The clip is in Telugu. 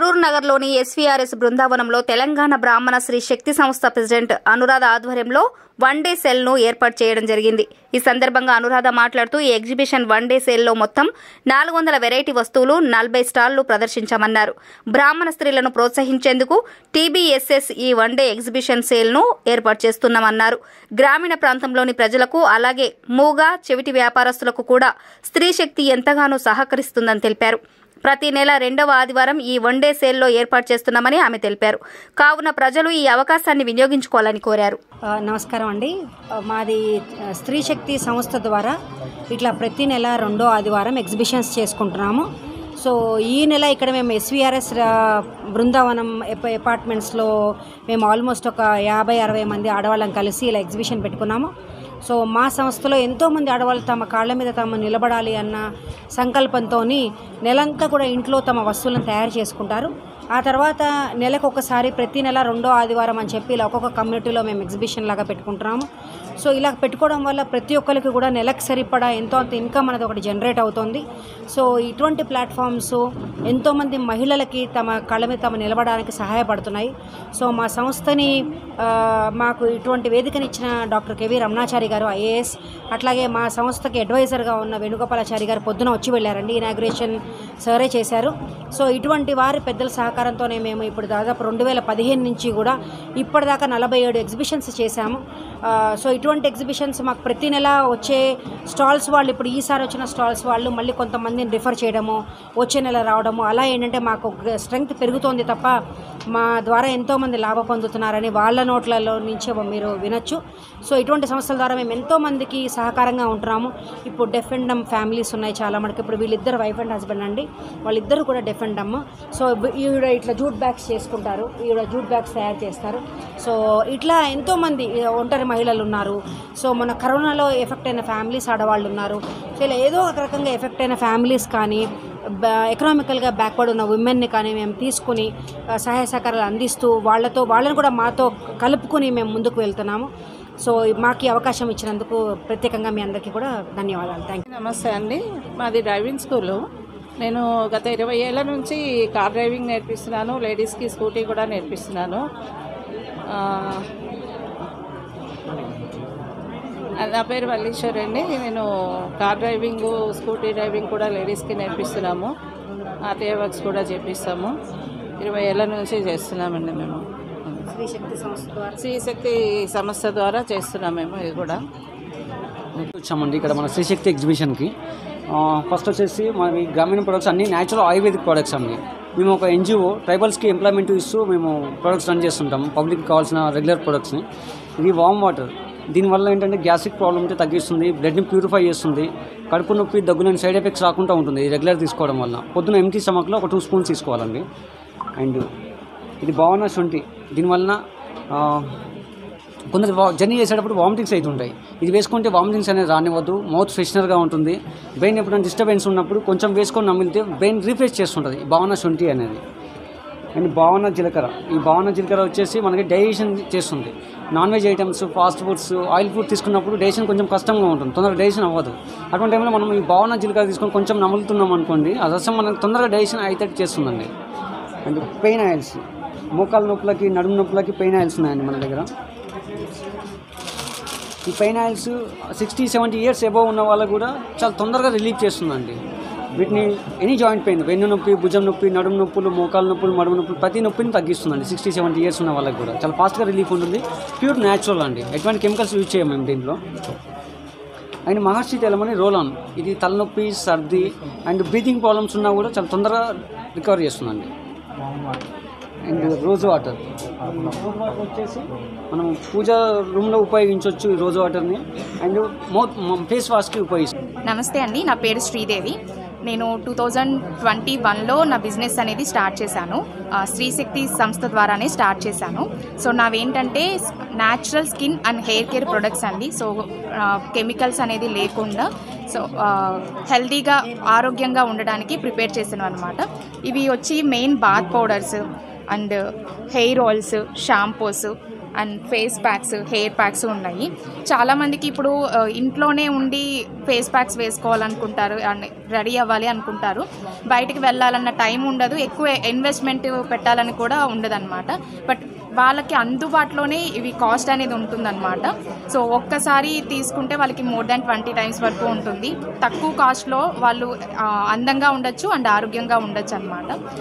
సరూర్ నగర్లోని ఎస్వీఆర్ఎస్ బృందావనంలో తెలంగాణ బ్రాహ్మణ శ్రీ శక్తి సంస్థ ప్రెసిడెంట్ అనురాధ ఆధ్వర్యంలో వన్ డే సెల్ ను ఏర్పాటు చేయడం జరిగింది ఈ సందర్భంగా అనురాధ మాట్లాడుతూ ఈ ఎగ్జిబిషన్ వన్ డే సేల్లో మొత్తం నాలుగు వందల వెరైటీ వస్తువులు నలభై స్టాళ్లు ప్రదర్శించామన్నారు బ్రాహ్మణ స్త్రీలను ప్రోత్సహించేందుకు టీబీఎస్ఎస్ ఈ వన్ డే ఎగ్జిబిషన్ సేల్ ను ఏర్పాటు చేస్తున్నామన్నారు గ్రామీణ ప్రాంతంలోని ప్రజలకు అలాగే మూగా చెవిటి వ్యాపారస్తులకు కూడా స్త్రీ శక్తి ఎంతగానో సహకరిస్తుందని తెలిపారు ప్రతి నెల రెండవ ఆదివారం ఈ వన్ డే సేల్లో ఏర్పాటు చేస్తున్నామని ఆమె తెలిపారు కావున ప్రజలు ఈ అవకాశాన్ని వినియోగించుకోవాలని కోరారు ఆ, నమస్కారం అండి ఆ, మాది ఆ, స్త్రీ శక్తి సంస్థ ద్వారా ఇట్లా ప్రతి నెల రెండో ఆదివారం ఎగ్జిబిషన్స్ చేసుకుంటున్నాము సో ఈ నెల ఇక్కడ మేము ఎస్విఆర్ఎస్ బృందావనం ఎప- అపార్ట్మెంట్స్లో మేము ఆల్మోస్ట్ ఒక యాభై అరవై మంది ఆడవాళ్ళం కలిసి ఇలా ఎగ్జిబిషన్ పెట్టుకున్నాము సో మా సంస్థలో ఎంతోమంది ఆడవాళ్ళు తమ కాళ్ళ మీద తాము నిలబడాలి అన్న సంకల్పంతో నెలంతా కూడా ఇంట్లో తమ వస్తువులను తయారు చేసుకుంటారు ఆ తర్వాత నెలకు ఒకసారి ప్రతి నెల రెండో ఆదివారం అని చెప్పి ఇలా ఒక్కొక్క కమ్యూనిటీలో మేము ఎగ్జిబిషన్ లాగా పెట్టుకుంటున్నాము సో ఇలా పెట్టుకోవడం వల్ల ప్రతి ఒక్కరికి కూడా నెలకు సరిపడా ఎంతో అంత ఇన్కమ్ అనేది ఒకటి జనరేట్ అవుతుంది సో ఇటువంటి ప్లాట్ఫామ్స్ ఎంతోమంది మహిళలకి తమ కళ్ళ మీద తమ నిలబడడానికి సహాయపడుతున్నాయి సో మా సంస్థని ఆ, మాకు ఇటువంటి వేదికనిచ్చిన డాక్టర్ కెవి రమణాచారి గారు ఐఏఎస్ అట్లాగే మా సంస్థకి అడ్వైజర్గా ఉన్న వేణుగోపాలాచారి గారు పొద్దున వచ్చి వెళ్ళారండి ఇనాగ్రేషన్ సరే చేశారు సో ఇటువంటి వారి పెద్దల సహకారంతోనే మేము ఇప్పుడు దాదాపు రెండు వేల పదిహేను నుంచి కూడా ఇప్పటిదాకా నలభై ఏడు ఎగ్జిబిషన్స్ చేశాము ఆ, సో ఇటువంటి ఎగ్జిబిషన్స్ మాకు ప్రతి నెల వచ్చే స్టాల్స్ వాళ్ళు ఇప్పుడు ఈసారి వచ్చిన స్టాల్స్ వాళ్ళు మళ్ళీ కొంతమందిని రిఫర్ చేయడము వచ్చే నెల రావడము అలా ఏంటంటే మాకు స్ట్రెంగ్త్ పెరుగుతోంది తప్ప మా ద్వారా ఎంతోమంది లాభ పొందుతున్నారని వాళ్ళ నోట్లలో నుంచే మీరు వినొచ్చు సో ఇటువంటి సంస్థల ద్వారా మేము ఎంతోమందికి సహకారంగా ఉంటున్నాము ఇప్పుడు డెఫ్ అండ్ డమ్ ఫ్యామిలీస్ ఉన్నాయి చాలా మనకి ఇప్పుడు వీళ్ళిద్దరు వైఫ్ అండ్ హస్బెండ్ అండి వాళ్ళిద్దరు కూడా డెఫ్ అండ్ డమ్ సో ఈవిడ ఇట్లా జూట్ బ్యాగ్స్ చేసుకుంటారు ఈవిడ జూట్ బ్యాగ్స్ తయారు చేస్తారు సో ఇట్లా ఎంతోమంది ఈ ఒంటరి మహిళలు ఉన్నారు సో మన కరోనాలో ఎఫెక్ట్ అయిన ఫ్యామిలీస్ ఆడవాళ్ళు ఉన్నారు సో ఇలా ఏదో ఒక రకంగా ఎఫెక్ట్ అయిన ఫ్యామిలీస్ కానీ ఎకనామికల్గా బ్యాక్వర్డ్ ఉన్న ఉమెన్ని కానీ మేము తీసుకుని ఆ, సహాయ సహకారాలు అందిస్తూ వాళ్ళతో వాళ్ళని కూడా మాతో కలుపుకుని మేము ముందుకు వెళ్తున్నాము సో మాకు ఈ అవకాశం ఇచ్చినందుకు ప్రత్యేకంగా మీ అందరికీ కూడా ధన్యవాదాలు థ్యాంక్ నమస్తే అండి మాది డ్రైవింగ్ స్కూలు నేను గత ఇరవై ఏళ్ళ నుంచి కార్ డ్రైవింగ్ నేర్పిస్తున్నాను లేడీస్కి స్కూటీ కూడా నేర్పిస్తున్నాను ఆ, నా పేరు వల్లీశ్వర్ అండి నేను కార్ డ్రైవింగ్ స్కూటీ డ్రైవింగ్ కూడా లేడీస్కి నేర్పిస్తున్నాము ఆర్టీఐ వర్క్స్ కూడా చేపిస్తాము ఇరవై ఏళ్ళ నుంచి చేస్తున్నామండి మేము శ్రీ శక్తి సంస్థ ద్వారా శ్రీశక్తి సంస్థ ద్వారా చేస్తున్నాం మేము ఇది కూడా వచ్చామండి ఇక్కడ మన శ్రీశక్తి ఎగ్జిబిషన్కి ఆ, ఫస్ట్ వచ్చేసి మన గ్రామీణ ప్రొడక్ట్స్ అన్ని న్యాచురల్ ఆయుర్వేదిక్ ప్రొడక్ట్స్ అండి మేము ఒక ఎన్జిఓ ట్రైబల్స్కి ఎంప్లాయ్మెంట్ ఇస్తూ మేము ప్రొడక్ట్స్ రన్ చేస్తుంటాం పబ్లిక్కి కావాల్సిన రెగ్యులర్ ప్రొడక్ట్స్ని ఇది వామ్ వాటర్ దీనివల్ల ఏంటంటే గ్యాస్ట్రిక్ ప్రాబ్లమ్ ఉంటే తగ్గిస్తుంది బ్లడ్ని ప్యూరిఫై చేస్తుంది కడుపు నొప్పి దగ్గులని సైడ్ ఎఫెక్ట్స్ రాకుండా ఉంటుంది ఇది రెగ్యులర్ తీసుకోవడం వల్ల పొద్దున ఎంటీ స్టమక్లో ఒక టూ స్పూన్స్ తీసుకోవాలండి అండ్ ఇది భావన శొంఠి దీనివలన ఆ, కొందరు వా- జర్నీ చేసేటప్పుడు వామిటింగ్స్ అవుతుంటాయి ఇది వేసుకుంటే వామిటింగ్స్ అనేది రానివ్వద్దు మౌత్ ఫ్రెషనర్గా ఉంటుంది బ్రెయిన్ ఎప్పుడైనా డిస్టర్బెన్స్ ఉన్నప్పుడు కొంచెం వేసుకొని నమిలితే బ్రెయిన్ రీఫ్రెష్ చేస్తుంటుంది భావన శొంఠి అనేది అండ్ భావన జీలకర్ర ఈ భావన జీలకర్ర వచ్చేసి మనకి డైజెషన్ చేస్తుంది non veg items fast foods oil food తీసుకున్నప్పుడు డైజెషన్ కొంచెం కష్టంగా ఉంటుంది తొందరగా డైజెషన్ అవ్వదు అటువంటి టైంలో మనం ఈ భావన జీలకర్ర తీసుకొని కొంచెం నములుతున్నాం అనుకోండి ఆ రసం మనకు తొందరగా డైజెషన్ అయితే చేస్తుందండి అండ్ పెయిన్ ఆయిల్స్ మోకాల నొప్పులకి నడుము నొప్పులకి పెయిన్ ఆయిల్స్ ఉన్నాయండి మన దగ్గర ఈ pain oils sixty seventy years above ఉన్న వాళ్ళకు కూడా చాలా తొందరగా రిలీఫ్ చేస్తుందండి వీటిని ఎనీ జాయింట్ పెయిన్ వెన్ను నొప్పి భుజం నొప్పి నడుము నొప్పులు మోకాల నొప్పులు మడుము నొప్పులు ప్రతి నొప్పిని తగ్గిస్తుందండి సిక్స్టీ సెవెంటీ ఇయర్స్ ఉన్న వాళ్ళకి కూడా చాలా ఫాస్ట్గా రిలీఫ్ ఉంటుంది ప్యూర్ న్యాచురల్ అండి ఎటువంటి కెమికల్స్ యూజ్ చేయం మేము దీంట్లో అండ్ మహర్షి తెలమని రోల్ ఆన్ ఇది తలనొప్పి సర్ది అండ్ బ్రీతింగ్ ప్రాబ్లమ్స్ ఉన్నా కూడా చాలా తొందరగా రికవర్ చేస్తుందండి అండ్ రోజు వాటర్ రోజు వాటర్ వచ్చేసి మనం పూజ రూమ్లో ఉపయోగించవచ్చు ఈ రోజు వాటర్ని అండ్ మౌత్ ఫేస్ వాష్కి ఉపయోగిస్తాం నమస్తే అండి నా పేరు శ్రీదేవి నేను టూ థౌజండ్ ట్వంటీ వన్లో నా బిజినెస్ అనేది స్టార్ట్ చేశాను ఆ, శ్రీశక్తి సంస్థ ద్వారానే స్టార్ట్ చేశాను సో నావేంటంటే natural skin and hair care products అండి సో కెమికల్స్ అనేది లేకుండా సో హెల్తీగా ఆరోగ్యంగా ఉండడానికి ప్రిపేర్ చేసాను అనమాట ఇవి వచ్చి main bath powders and hair oils shampoos and face packs hair packs ఉన్నాయి చాలామందికి ఇప్పుడు ఆ, ఇంట్లోనే ఉండి ఫేస్ ప్యాక్స్ వేసుకోవాలనుకుంటారు అండ్ రెడీ అవ్వాలి అనుకుంటారు బయటికి వెళ్ళాలన్న టైం ఉండదు ఎక్కువ ఇన్వెస్ట్మెంట్ పెట్టాలని కూడా ఉండదన్నమాట బట్ వాళ్ళకి అందుబాటులోనే ఇవి కాస్ట్ అనేది ఉంటుందన్నమాట సో ఒక్కసారి తీసుకుంటే వాళ్ళకి మోర్ దాన్ ట్వంటీ టైమ్స్ వరకు ఉంటుంది తక్కువ కాస్ట్లో వాళ్ళు ఆ, అందంగా ఉండొచ్చు అండ్ ఆరోగ్యంగా ఉండొచ్చు అనమాట